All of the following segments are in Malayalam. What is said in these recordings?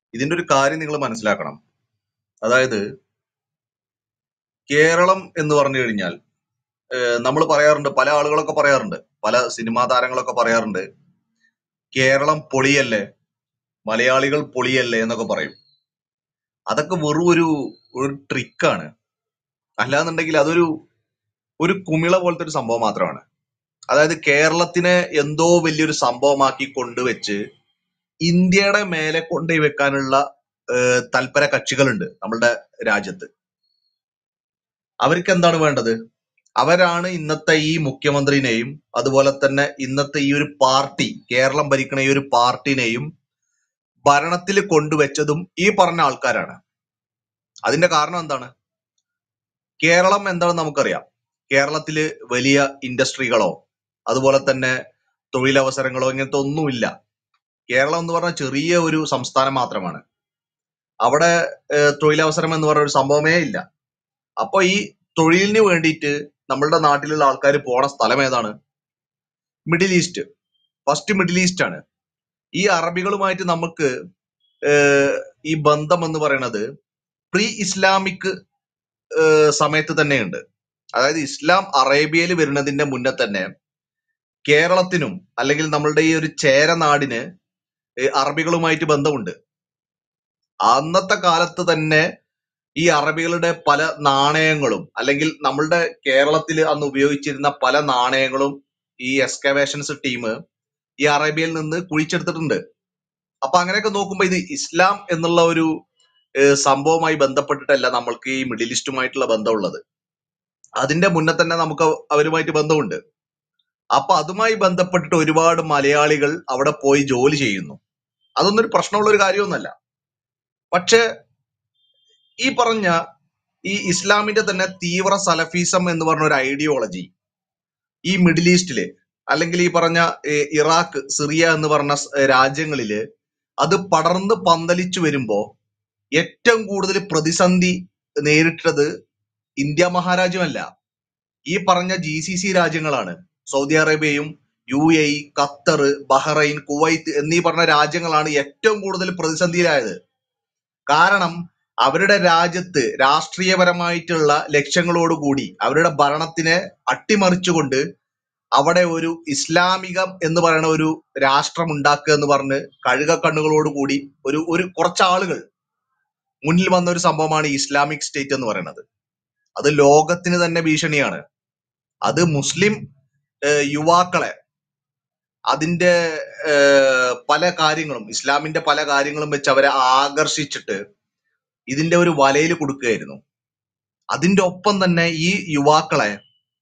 ഇതിന്റെ ഒരു കാര്യം നിങ്ങൾ മനസ്സിലാക്കണം അതായത് കേരളം എന്ന് പറഞ്ഞു കഴിഞ്ഞാൽ നമ്മൾ പറയാറുണ്ട് പല ആളുകളൊക്കെ പറയാറുണ്ട് പല സിനിമാ താരങ്ങളൊക്കെ പറയാറുണ്ട് കേരളം പൊളിയല്ലേ മലയാളികൾ പൊളിയല്ലേ എന്നൊക്കെ പറയും അതൊക്കെ വെറും ഒരു ഒരു ട്രിക്കാണ് അല്ലാന്നുണ്ടെങ്കിൽ അതൊരു ഒരു കുമിള പോലത്തെ ഒരു സംഭവം മാത്രമാണ് അതായത് കേരളത്തിനെ എന്തോ വലിയൊരു സംഭവമാക്കി കൊണ്ടുവച്ച് ഇന്ത്യയുടെ മേലെ കൊണ്ടുപോയി വെക്കാനുള്ള ഏഹ്, തൽപര കക്ഷികളുണ്ട് നമ്മളുടെ രാജ്യത്ത് അവർക്ക് എന്താണ് വേണ്ടത് അവരാണ് ഇന്നത്തെ ഈ മുഖ്യമന്ത്രിനെയും അതുപോലെ തന്നെ ഇന്നത്തെ ഈ ഒരു പാർട്ടി കേരളം ഭരിക്കുന്ന ഈ ഒരു പാർട്ടിനെയും ഭരണത്തിൽ കൊണ്ടുവച്ചതും ഈ പറഞ്ഞ ആൾക്കാരാണ് അതിന്റെ കാരണം എന്താണ് കേരളം എന്താണെന്ന് നമുക്കറിയാം കേരളത്തില് വലിയ ഇൻഡസ്ട്രികളോ അതുപോലെ തന്നെ തൊഴിലവസരങ്ങളോ ഇങ്ങനത്തെ ഒന്നുമില്ല കേരളം എന്ന് പറഞ്ഞാൽ ചെറിയ ഒരു സംസ്ഥാനം മാത്രമാണ് അവിടെ ഏഹ്, തൊഴിലവസരം എന്ന് പറയുന്ന ഒരു സംഭവമേ ഇല്ല അപ്പൊ ഈ തൊഴിലിന് വേണ്ടിയിട്ട് നമ്മളുടെ നാട്ടിലുള്ള ആൾക്കാർ പോണ സ്ഥലം ഏതാണ് middle east first middle east ആണ് ഈ അറബികളുമായിട്ട് നമുക്ക് ഏഹ്, ഈ ബന്ധം എന്ന് പറയുന്നത് പ്രീ ഇസ്ലാമിക് ഏഹ്, സമയത്ത് തന്നെയുണ്ട് അതായത് ഇസ്ലാം അറേബ്യയിൽ വരുന്നതിന്റെ മുന്നേ തന്നെ കേരളത്തിനും അല്ലെങ്കിൽ നമ്മളുടെ ഈ ഒരു ചേരനാടിന് ഏഹ്, അറബികളുമായിട്ട് ബന്ധമുണ്ട് അന്നത്തെ കാലത്ത് തന്നെ ഈ അറബികളുടെ പല നാണയങ്ങളും അല്ലെങ്കിൽ നമ്മളുടെ കേരളത്തിൽ അന്ന് ഉപയോഗിച്ചിരുന്ന പല നാണയങ്ങളും ഈ എക്സ്കവേഷൻസ് ടീം ഈ അറേബ്യയിൽ നിന്ന് കുഴിച്ചെടുത്തിട്ടുണ്ട് അപ്പൊ അങ്ങനെയൊക്കെ നോക്കുമ്പോ ഇത് ഇസ്ലാം എന്നുള്ള ഒരു ഏഹ്, സംഭവവുമായി ബന്ധപ്പെട്ടിട്ടല്ല നമ്മൾക്ക് ഈ മിഡിൽ ഈസ്റ്റുമായിട്ടുള്ള ബന്ധമുള്ളത് അതിന്റെ മുന്നേ തന്നെ നമുക്ക് അവരുമായിട്ട് ബന്ധമുണ്ട് അപ്പൊ അതുമായി ബന്ധപ്പെട്ടിട്ട് ഒരുപാട് മലയാളികൾ അവിടെ പോയി ജോലി ചെയ്യുന്നു അതൊന്നും ഒരു പ്രശ്നമുള്ള ഒരു കാര്യമൊന്നുമല്ല പക്ഷെ ഈ പറഞ്ഞ ഈ ഇസ്ലാമിന്റെ തന്നെ തീവ്ര സലഫീസം എന്ന് പറഞ്ഞ ഒരു ഐഡിയോളജി ഈ മിഡിൽ ഈസ്റ്റില് അല്ലെങ്കിൽ ഈ പറഞ്ഞ ഏഹ്, ഇറാഖ് സിറിയ എന്ന് പറഞ്ഞ സ് രാജ്യങ്ങളില് അത് പടർന്ന് പന്തലിച്ചു വരുമ്പോ ഏറ്റവും കൂടുതൽ പ്രതിസന്ധി നേരിട്ടത് ഇന്ത്യ മഹാരാജ്യമല്ല ഈ പറഞ്ഞ ജി സി സി രാജ്യങ്ങളാണ് സൗദി അറേബ്യയും U A E Qatar Bahrain Kuwait എന്നീ പറഞ്ഞ രാജ്യങ്ങളാണ് ഏറ്റവും കൂടുതൽ പ്രതിസന്ധിയിലായത് കാരണം അവരുടെ രാജ്യത്ത് രാഷ്ട്രീയപരമായിട്ടുള്ള ലക്ഷ്യങ്ങളോടുകൂടി അവരുടെ ഭരണത്തിനെ അട്ടിമറിച്ചുകൊണ്ട് അവിടെ ഒരു ഇസ്ലാമികം എന്ന് പറയുന്ന ഒരു രാഷ്ട്രം ഉണ്ടാക്കുക എന്ന് പറഞ്ഞ് കഴുക കണ്ണുകളോടുകൂടി ഒരു ഒരു കുറച്ച് ആളുകൾ മുന്നിൽ വന്ന ഒരു സംഭവമാണ് ഈ ഇസ്ലാമിക് സ്റ്റേറ്റ് എന്ന് പറയുന്നത് അത് ലോകത്തിന് തന്നെ ഭീഷണിയാണ് അത് മുസ്ലിം ഏഹ്, യുവാക്കളെ അതിന്റെ ഏഹ്, പല കാര്യങ്ങളും ഇസ്ലാമിന്റെ പല കാര്യങ്ങളും വെച്ച് അവരെ ആകർഷിച്ചിട്ട് ഇതിന്റെ ഒരു വലയിൽ കൊടുക്കുകയായിരുന്നു അതിന്റെ ഒപ്പം തന്നെ ഈ യുവാക്കളെ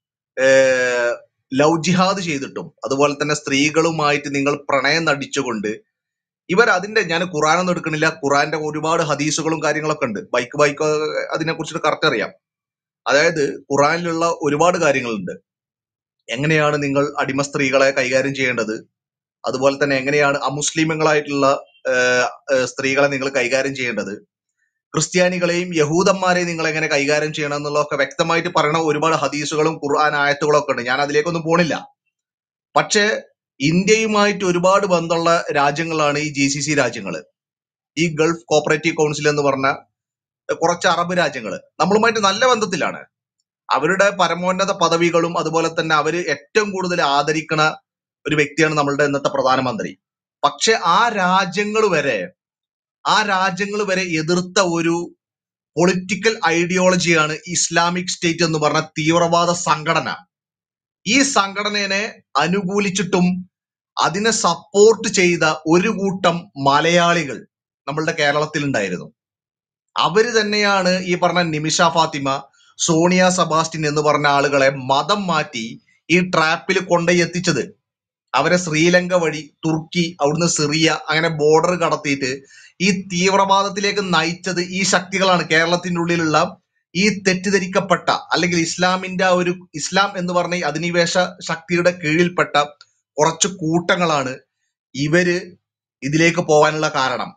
ഏഹ്, ലവ് ജിഹാദ് ചെയ്തിട്ടും അതുപോലെ തന്നെ സ്ത്രീകളുമായിട്ട് നിങ്ങൾ പ്രണയം നടിച്ചുകൊണ്ട് ഇവർ അതിന്റെ ഞാൻ ഖുറാനൊന്നും എടുക്കണില്ല ഖുറാന്റെ ഒരുപാട് ഹദീസുകളും കാര്യങ്ങളൊക്കെ ഉണ്ട് ബൈക്ക് ബൈക്ക് അതിനെ കുറിച്ചിട്ട് കറക്റ്റ് അറിയാം അതായത് ഖുറാനിലുള്ള ഒരുപാട് കാര്യങ്ങളുണ്ട് എങ്ങനെയാണ് നിങ്ങൾ അടിമ സ്ത്രീകളെ കൈകാര്യം ചെയ്യേണ്ടത് അതുപോലെ തന്നെ എങ്ങനെയാണ് അമുസ്ലിമുകളായിട്ടുള്ള ഏഹ്, ഏഹ്, സ്ത്രീകളെ നിങ്ങൾ കൈകാര്യം ചെയ്യേണ്ടത് ക്രിസ്ത്യാനികളെയും യഹൂദന്മാരെയും നിങ്ങൾ എങ്ങനെ കൈകാര്യം ചെയ്യണം എന്നുള്ളതൊക്കെ വ്യക്തമായിട്ട് പറയുന്ന ഒരുപാട് ഹദീസുകളും ഖുർആൻ ആയത്തുകളും ഒക്കെ ഉണ്ട് ഞാൻ അതിലേക്കൊന്നും പോണില്ല പക്ഷേ ഇന്ത്യയുമായിട്ട് ഒരുപാട് ബന്ധമുള്ള രാജ്യങ്ങളാണ് ഈ ജി സി സി രാജ്യങ്ങൾ ഈ ഗൾഫ് കോപ്പറേറ്റീവ് കൗൺസിൽ എന്ന് പറഞ്ഞ കുറച്ച് അറബ് രാജ്യങ്ങൾ നമ്മളുമായിട്ട് നല്ല ബന്ധത്തിലാണ് അവരുടെ പരമോന്നത പദവികളും അതുപോലെ തന്നെ അവര് ഏറ്റവും കൂടുതൽ ആദരിക്കണ ഒരു വ്യക്തിയാണ് നമ്മളുടെ ഇന്നത്തെ പ്രധാനമന്ത്രി പക്ഷെ ആ രാജ്യങ്ങൾ വരെ ആ രാജ്യങ്ങൾ വരെ എതിർത്ത ഒരു പൊളിറ്റിക്കൽ ഐഡിയോളജിയാണ് ഇസ്ലാമിക് സ്റ്റേറ്റ് എന്ന് പറഞ്ഞ തീവ്രവാദ സംഘടന ഈ സംഘടനയെ അനുകൂലിച്ചിട്ടും അതിനെ സപ്പോർട്ട് ചെയ്ത ഒരു കൂട്ടം മലയാളികൾ നമ്മളുടെ കേരളത്തിൽ ഉണ്ടായിരുന്നു അവര് തന്നെയാണ് ഈ പറഞ്ഞ നിമിഷ ഫാത്തിമ സോണിയ സെബാസ്റ്റ്യൻ എന്ന് പറഞ്ഞ ആളുകളെ മതം മാറ്റി ഈ ട്രാപ്പിൽ കൊണ്ടുപോയി എത്തിച്ചത് അവരെ ശ്രീലങ്ക വഴി തുർക്കി അവിടുന്ന് സിറിയ അങ്ങനെ ബോർഡർ കടത്തിയിട്ട് ഈ തീവ്രവാദത്തിലേക്ക് നയിച്ചത് ഈ ശക്തികളാണ് കേരളത്തിന്റെ ഉള്ളിലുള്ള ഈ തെറ്റിദ്ധരിക്കപ്പെട്ട അല്ലെങ്കിൽ ഇസ്ലാമിന്റെ ആ ഒരു ഇസ്ലാം എന്ന് പറഞ്ഞ ഈ അധിനിവേശ ശക്തിയുടെ കീഴിൽപ്പെട്ട കുറച്ച് കൂട്ടങ്ങളാണ് ഇവര് ഇതിലേക്ക് പോകാനുള്ള കാരണം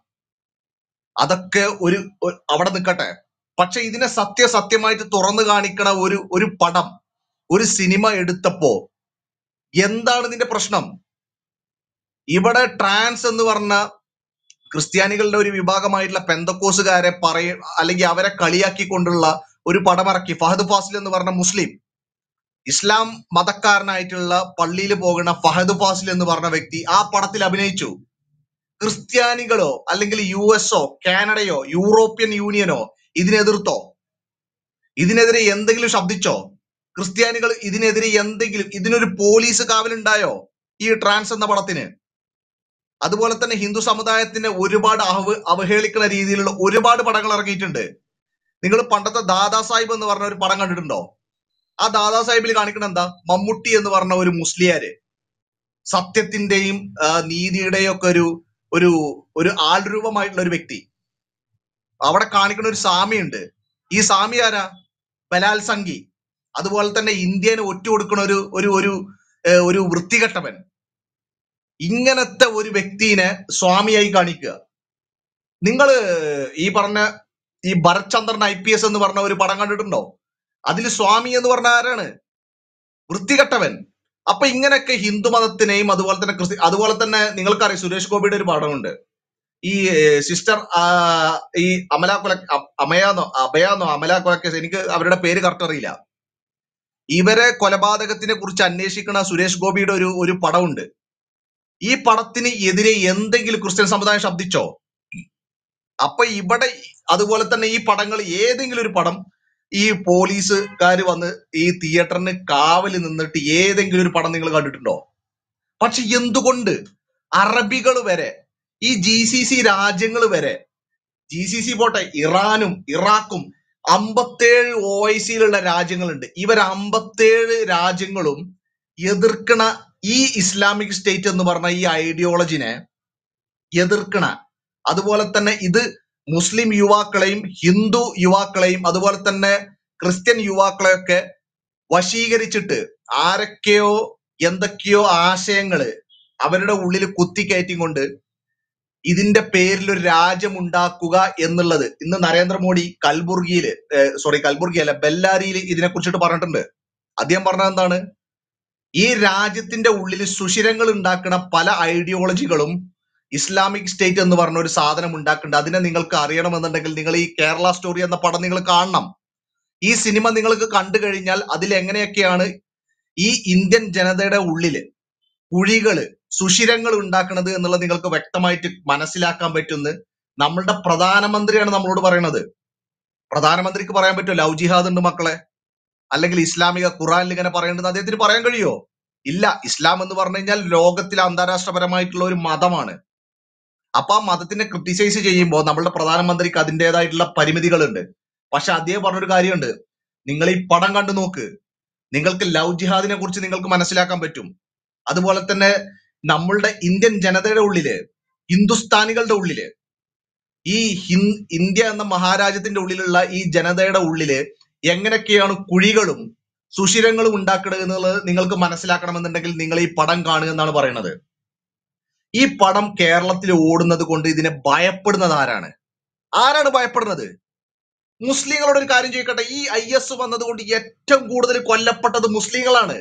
അതൊക്കെ ഒരു ഒരു- അവിടെ നിൽക്കട്ടെ പക്ഷെ ഇതിനെ സത്യസത്യമായിട്ട് തുറന്നു കാണിക്കണ ഒരു ഒരു പടം ഒരു സിനിമ എടുത്തപ്പോ എന്താണ് ഇതിന്റെ പ്രശ്നം ഇവിടെ ട്രാൻസ് എന്ന് പറഞ്ഞ ക്രിസ്ത്യാനികളുടെ ഒരു വിഭാഗമായിട്ടുള്ള പെന്തക്കോസുകാരെ പറയ അല്ലെങ്കിൽ അവരെ കളിയാക്കിക്കൊണ്ടുള്ള ഒരു പടമിറക്കി ഫഹദ് ഫാസിൽ എന്ന് പറഞ്ഞ മുസ്ലിം ഇസ്ലാം മതക്കാരനായിട്ടുള്ള പള്ളിയിൽ പോകുന്ന ഫഹദ് ഫാസിൽ എന്ന് പറഞ്ഞ വ്യക്തി ആ പടത്തിൽ അഭിനയിച്ചു ക്രിസ്ത്യാനികളോ അല്ലെങ്കിൽ യു എസോ കാനഡയോ യൂറോപ്യൻ യൂണിയനോ ഇതിനെതിർത്തോ ഇതിനെതിരെ എന്തെങ്കിലും ശബ്ദിച്ചോ ക്രിസ്ത്യാനികൾ ഇതിനെതിരെ എന്തെങ്കിലും ഇതിനൊരു പോലീസ് കാവലുണ്ടായോ ഈ ട്രാൻസ് എന്ന പടത്തിന് അതുപോലെ തന്നെ ഹിന്ദു സമുദായത്തിനെ ഒരുപാട് അവ അവഹേളിക്കുന്ന രീതിയിലുള്ള ഒരുപാട് പടങ്ങൾ ഇറങ്ങിയിട്ടുണ്ട് നിങ്ങൾ പണ്ടത്തെ ദാദാ സാഹിബ് എന്ന് പറഞ്ഞ ഒരു പടം കണ്ടിട്ടുണ്ടോ ആ ദാദാ സാഹിബിൽ കാണിക്കുന്ന എന്താ മമ്മൂട്ടി എന്ന് പറഞ്ഞ ഒരു മുസ്ലിയാര് സത്യത്തിന്റെയും ആ, നീതിയുടെയും ഒക്കെ ഒരു ഒരു ഒരു ആൾരൂപമായിട്ടുള്ള ഒരു വ്യക്തി അവിടെ കാണിക്കുന്ന ഒരു സാമിയുണ്ട് ഈ സാമി ആരാ ബലാത്സംഗി അതുപോലെ തന്നെ ഇന്ത്യനെ ഒറ്റ കൊടുക്കുന്ന ഒരു ഒരു ഒരു ഏഹ്, ഒരു വൃത്തികെട്ടവൻ ഇങ്ങനത്തെ ഒരു വ്യക്തിനെ സ്വാമിയായി കാണിക്കുക നിങ്ങൾ ഈ പറഞ്ഞ ഈ Bharath Chandran I P S എന്ന് പറഞ്ഞ ഒരു പടം കണ്ടിട്ടുണ്ടോ അതിൽ സ്വാമി എന്ന് പറഞ്ഞ ആരാണ് വൃത്തികെട്ടവൻ അപ്പൊ ഇങ്ങനെയൊക്കെ ഹിന്ദു മതത്തിനെയും അതുപോലെ തന്നെ ക്രിസ്ത്യ അതുപോലെ തന്നെ നിങ്ങൾക്കറിയാം സുരേഷ് ഗോപിയുടെ ഒരു പടമുണ്ട് ഈ സിസ്റ്റർ ഈ അമല കൊല അ- അമയാന്നോ അഭയാന്നോ അമല കൊലക്കേസ് എനിക്ക് അവരുടെ പേര് കറക്റ്റ് അറിയില്ല ഇവരെ കൊലപാതകത്തിനെ കുറിച്ച് അന്വേഷിക്കുന്ന സുരേഷ് ഗോപിയുടെ ഒരു ഒരു പടമുണ്ട് ഈ പടത്തിന് എതിരെ എന്തെങ്കിലും ക്രിസ്ത്യൻ സമുദായം ശബ്ദിച്ചോ അപ്പൊ ഇവിടെ അതുപോലെ തന്നെ ഈ പടങ്ങൾ ഏതെങ്കിലും ഒരു പടം ഈ പോലീസുകാർ വന്ന് ഈ തിയേറ്ററിന് കാവല് നിന്നിട്ട് ഏതെങ്കിലും ഒരു പടം നിങ്ങൾ കണ്ടിട്ടുണ്ടോ പക്ഷെ എന്തുകൊണ്ട് അറബികൾ വരെ ഈ ജി സി സി രാജ്യങ്ങൾ വരെ ജി സി സി പോട്ടെ ഇറാനും ഇറാഖും അമ്പത്തേഴ് ഒ ഐ സിയിലുള്ള രാജ്യങ്ങളുണ്ട് ഇവർ അമ്പത്തേഴ് രാജ്യങ്ങളും എതിർക്കണ ഈ ഇസ്ലാമിക് സ്റ്റേറ്റ് എന്ന് പറഞ്ഞ ഈ ഐഡിയോളജിനെ എതിർക്കണ അതുപോലെ തന്നെ ഇത് മുസ്ലിം യുവാക്കളെയും ഹിന്ദു യുവാക്കളെയും അതുപോലെ തന്നെ ക്രിസ്ത്യൻ യുവാക്കളെയൊക്കെ വശീകരിച്ചിട്ട് ആരൊക്കെയോ എന്തൊക്കെയോ ആശയങ്ങള് അവരുടെ ഉള്ളിൽ കുത്തിക്കയറ്റി കൊണ്ട് ഇതിന്റെ പേരിൽ ഒരു രാജ്യം ഉണ്ടാക്കുക എന്നുള്ളത് ഇന്ന് നരേന്ദ്രമോദി കൽബുർഗിയില് സോറി കൽബുർഗി അല്ല ബെല്ലാരിയിൽ ഇതിനെ കുറിച്ചിട്ട് പറഞ്ഞിട്ടുണ്ട് അദ്ദേഹം പറഞ്ഞത് എന്താണ് ഈ രാജ്യത്തിന്റെ ഉള്ളിൽ സുഷിരങ്ങൾ ഉണ്ടാക്കുന്ന പല ഐഡിയോളജികളും ഇസ്ലാമിക് സ്റ്റേറ്റ് എന്ന് പറഞ്ഞ ഒരു സാധനം ഉണ്ടാക്കുന്നുണ്ട് അതിനെ നിങ്ങൾക്ക് അറിയണമെന്നുണ്ടെങ്കിൽ നിങ്ങൾ ഈ കേരള സ്റ്റോറി എന്ന പടം നിങ്ങൾ കാണണം ഈ സിനിമ നിങ്ങൾക്ക് കണ്ടു കഴിഞ്ഞാൽ അതിൽ എങ്ങനെയൊക്കെയാണ് ഈ ഇന്ത്യൻ ജനതയുടെ ഉള്ളില് കുഴികള് സുഷിരങ്ങൾ ഉണ്ടാക്കുന്നത് എന്നുള്ളത് നിങ്ങൾക്ക് വ്യക്തമായിട്ട് മനസ്സിലാക്കാൻ പറ്റുന്ന നമ്മളുടെ പ്രധാനമന്ത്രിയാണ് നമ്മളോട് പറയുന്നത് പ്രധാനമന്ത്രിക്ക് പറയാൻ പറ്റുമോ ലവ് ജിഹാദ് ഉണ്ട് മക്കളെ അല്ലെങ്കിൽ ഇസ്ലാമിക ഖുറാനിൽ ഇങ്ങനെ പറയേണ്ടത് അദ്ദേഹത്തിന് പറയാൻ കഴിയോ ഇല്ല ഇസ്ലാം എന്ന് പറഞ്ഞു കഴിഞ്ഞാൽ ലോകത്തിലെ അന്താരാഷ്ട്രപരമായിട്ടുള്ള ഒരു മതമാണ് അപ്പൊ ആ മതത്തിനെ ക്രിട്ടിസൈസ് ചെയ്യുമ്പോൾ നമ്മളുടെ പ്രധാനമന്ത്രിക്ക് അതിൻ്റെതായിട്ടുള്ള പരിമിതികളുണ്ട് പക്ഷെ അദ്ദേഹം പറഞ്ഞൊരു കാര്യമുണ്ട് നിങ്ങൾ ഈ പടം കണ്ടു നോക്ക് നിങ്ങൾക്ക് ലവ് ജിഹാദിനെ കുറിച്ച് നിങ്ങൾക്ക് മനസ്സിലാക്കാൻ പറ്റും അതുപോലെ തന്നെ നമ്മളുടെ ഇന്ത്യൻ ജനതയുടെ ഉള്ളില് ഹിന്ദുസ്ഥാനികളുടെ ഉള്ളില് ഈ ഹിൻ ഇന്ത്യ എന്ന മഹാരാജ്യത്തിന്റെ ഉള്ളിലുള്ള ഈ ജനതയുടെ ഉള്ളില് എങ്ങനെയൊക്കെയാണ് കുഴികളും സുഷിരങ്ങളും ഉണ്ടാക്കുന്നത് എന്നുള്ളത് നിങ്ങൾക്ക് മനസ്സിലാക്കണമെന്നുണ്ടെങ്കിൽ നിങ്ങൾ ഈ പടം കാണുക എന്നാണ് പറയുന്നത് ഈ പടം കേരളത്തിൽ ഓടുന്നത് കൊണ്ട് ഇതിനെ ഭയപ്പെടുന്നത് ആരാണ് ആരാണ് ഭയപ്പെടുന്നത് മുസ്ലിങ്ങളോട് ഒരു കാര്യം ചോദിക്കട്ടെ ഈ ഐ എസ് വന്നതുകൊണ്ട് ഏറ്റവും കൂടുതൽ കൊല്ലപ്പെട്ടത് മുസ്ലിങ്ങളാണ്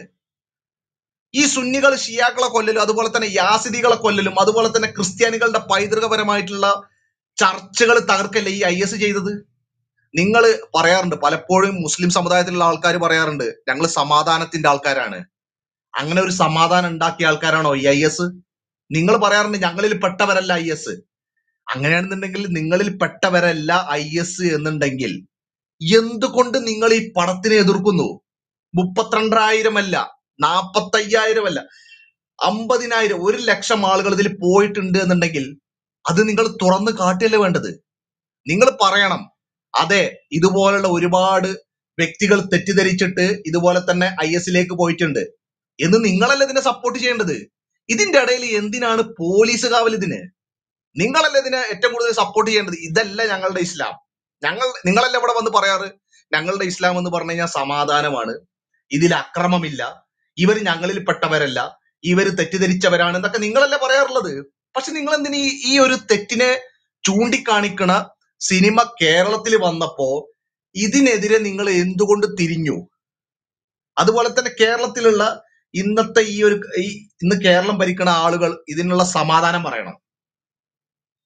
ഈ സുന്നികൾ ഷിയാക്കളെ കൊല്ലലും അതുപോലെ തന്നെ യാസിദികളെ കൊല്ലലും അതുപോലെ തന്നെ ക്രിസ്ത്യാനികളുടെ പൈതൃകപരമായിട്ടുള്ള ചർച്ചകൾ തകർക്കല്ലേ ഈ ഐ എസ് ചെയ്തത് നിങ്ങൾ പറയാറുണ്ട് പലപ്പോഴും മുസ്ലിം സമുദായത്തിലുള്ള ആൾക്കാർ പറയാറുണ്ട് ഞങ്ങൾ സമാധാനത്തിന്റെ ആൾക്കാരാണ് അങ്ങനെ ഒരു സമാധാനം ഉണ്ടാക്കിയ ആൾക്കാരാണോ ഈ ഐ എസ് നിങ്ങൾ പറയാറുണ്ട് ഞങ്ങളിൽ പെട്ടവരല്ല ഐ എസ് അങ്ങനെയാണെന്നുണ്ടെങ്കിൽ നിങ്ങളിൽ പെട്ടവരല്ല ഐ എസ് എന്നുണ്ടെങ്കിൽ എന്തുകൊണ്ട് നിങ്ങൾ ഈ പടത്തിനെ എതിർക്കുന്നു മുപ്പത്തിരണ്ടായിരം അല്ല നാപ്പത്തയ്യായിരം അല്ല അമ്പതിനായിരം ഒരു ലക്ഷം ആളുകൾ ഇതിൽ പോയിട്ടുണ്ട് എന്നുണ്ടെങ്കിൽ അത് നിങ്ങൾ തുറന്ന് കാട്ടുകയല്ലേ വേണ്ടത് നിങ്ങൾ പറയണം അതെ ഇതുപോലുള്ള ഒരുപാട് വ്യക്തികൾ തെറ്റിദ്ധരിച്ചിട്ട് ഇതുപോലെ തന്നെ ഐ എസിലേക്ക് പോയിട്ടുണ്ട് എന്ന് നിങ്ങളല്ല ഇതിനെ സപ്പോർട്ട് ചെയ്യേണ്ടത് ഇതിന്റെ ഇടയിൽ എന്തിനാണ് പോലീസ് കാവൽ ഇതിന് നിങ്ങളല്ല ഇതിനെ ഏറ്റവും കൂടുതൽ സപ്പോർട്ട് ചെയ്യേണ്ടത് ഇതല്ല ഞങ്ങളുടെ ഇസ്ലാം ഞങ്ങൾ നിങ്ങളല്ല ഇവിടെ വന്ന് പറയാറ് ഞങ്ങളുടെ ഇസ്ലാം എന്ന് പറഞ്ഞു കഴിഞ്ഞാൽ സമാധാനമാണ് ഇതിൽ അക്രമമില്ല ഇവർ ഞങ്ങളിൽ പെട്ടവരല്ല ഇവര് തെറ്റിദ്ധരിച്ചവരാണ് എന്നൊക്കെ നിങ്ങളല്ലേ പറയാറുള്ളത് പക്ഷെ നിങ്ങൾ എന്തിനീ ഈ ഒരു തെറ്റിനെ ചൂണ്ടിക്കാണിക്കണ സിനിമ കേരളത്തിൽ വന്നപ്പോ ഇതിനെതിരെ നിങ്ങൾ എന്തുകൊണ്ട് തിരിഞ്ഞു അതുപോലെ തന്നെ കേരളത്തിലുള്ള ഇന്നത്തെ ഈ ഒരു ഈ ഇന്ന് കേരളം ഭരിക്കുന്ന ആളുകൾ ഇതിനുള്ള സമാധാനം പറയണം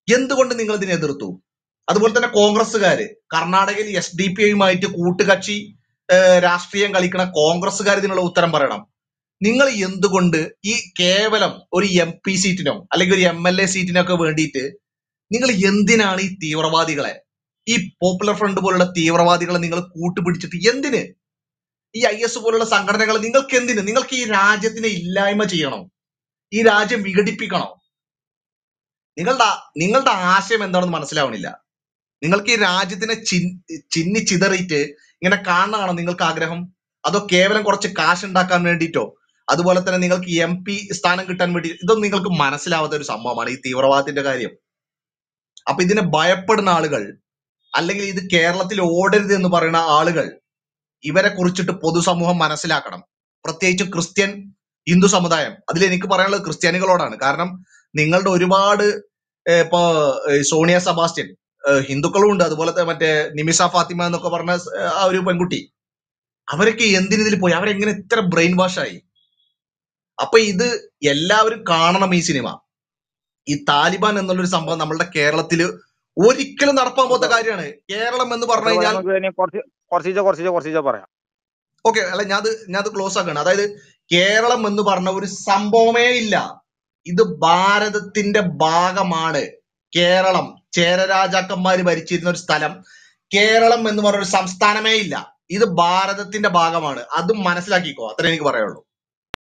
എന്തുകൊണ്ട് നിങ്ങൾ ഇതിനെ എതിർത്തു അതുപോലെ തന്നെ കോൺഗ്രസ്സുകാര് കർണാടകയിൽ എസ് ഡി പി ഐയുമായിട്ട് കൂട്ടുകക്ഷി ഏഹ്, രാഷ്ട്രീയം കളിക്കണ കോൺഗ്രസ്സുകാർ ഇതിനുള്ള ഉത്തരം പറയണം നിങ്ങൾ എന്തുകൊണ്ട് ഈ കേവലം ഒരു എം പി സീറ്റിനോ അല്ലെങ്കിൽ ഒരു എം എൽ എ സീറ്റിനോ ഒക്കെ വേണ്ടിയിട്ട് നിങ്ങൾ എന്തിനാണ് ഈ തീവ്രവാദികളെ ഈ പോപ്പുലർ ഫ്രണ്ട് പോലുള്ള തീവ്രവാദികളെ നിങ്ങൾ കൂട്ടുപിടിച്ചിട്ട് എന്തിന് ഈ ഐ എസ് പോലുള്ള സംഘടനകൾ നിങ്ങൾക്ക് എന്തിന് നിങ്ങൾക്ക് ഈ രാജ്യത്തിനെ ഇല്ലായ്മ ചെയ്യണോ ഈ രാജ്യം വിഘടിപ്പിക്കണോ നിങ്ങളുടെ നിങ്ങളുടെ ആശയം എന്താണെന്ന് മനസ്സിലാവണില്ല നിങ്ങൾക്ക് ഈ രാജ്യത്തിനെ ചിൻ- ചിന്നി ചിതറിയിട്ട് ഇങ്ങനെ കാണണമാണോ നിങ്ങൾക്ക് ആഗ്രഹം അതോ കേവലം കുറച്ച് കാശ് ഉണ്ടാക്കാൻ വേണ്ടിയിട്ടോ അതുപോലെ തന്നെ നിങ്ങൾക്ക് എം പി സ്ഥാനം കിട്ടാൻ വേണ്ടി ഇതൊന്നും നിങ്ങൾക്ക് മനസ്സിലാവാത്ത ഒരു സംഭവമാണ് ഈ തീവ്രവാദത്തിന്റെ കാര്യം അപ്പൊ ഇതിനെ ഭയപ്പെടുന്ന ആളുകൾ അല്ലെങ്കിൽ ഇത് കേരളത്തിൽ ഓടരുത് എന്ന് പറയുന്ന ആളുകൾ ഇവരെ കുറിച്ചിട്ട് പൊതുസമൂഹം മനസ്സിലാക്കണം പ്രത്യേകിച്ച് ക്രിസ്ത്യൻ ഹിന്ദു സമുദായം അതിൽ എനിക്ക് പറയാനുള്ളത് ക്രിസ്ത്യാനികളോടാണ് കാരണം നിങ്ങളുടെ ഒരുപാട് ഏഹ്, ഇപ്പൊ ഏഹ്, സോണിയ സെബാസ്റ്റ്യൻ ഏഹ്, ഹിന്ദുക്കളും ഉണ്ട് അതുപോലെ തന്നെ മറ്റേ നിമിഷ ഫാത്തിമ എന്നൊക്കെ പറഞ്ഞ സ്- ആ ഒരു പെൺകുട്ടി അവരൊക്കെ എന്തിനിതിൽ പോയി അവരെങ്ങനെ ഇത്ര ബ്രെയിൻ വാഷ് ആയി അപ്പൊ ഇത് എല്ലാവരും കാണണം ഈ സിനിമ ഈ താലിബാൻ എന്നുള്ളൊരു സംഭവം നമ്മളുടെ കേരളത്തില് ഒരിക്കലും നടപ്പാൻ പോകാത്ത കാര്യമാണ് കേരളം എന്ന് പറഞ്ഞു ഡോക്ടർ കഴിഞ്ഞാൽ നമുക്ക് ഇനി കുറച്ച് കുറച്ചീച്ച കുറച്ചീച്ച കുറച്ചീച്ച പറയാം ഓക്കെ അല്ല ഞാൻ ഞാൻ ക്ലോസ് ആക്കാണ് അതായത് കേരളം എന്ന് പറഞ്ഞ ഒരു സംഭവമേ ഇല്ല ഇത് ഭാരതത്തിന്റെ ഭാഗമാണ് കേരളം ചേര രാജാക്കന്മാര് ഭരിച്ചിരുന്ന ഒരു സ്ഥലം കേരളം എന്ന് പറഞ്ഞ ഒരു സംസ്ഥാനമേ ഇല്ല ഇത് ഭാരതത്തിന്റെ ഭാഗമാണ് അതും മനസ്സിലാക്കിക്കോ അത്രേ എനിക്ക് പറയുള്ളൂ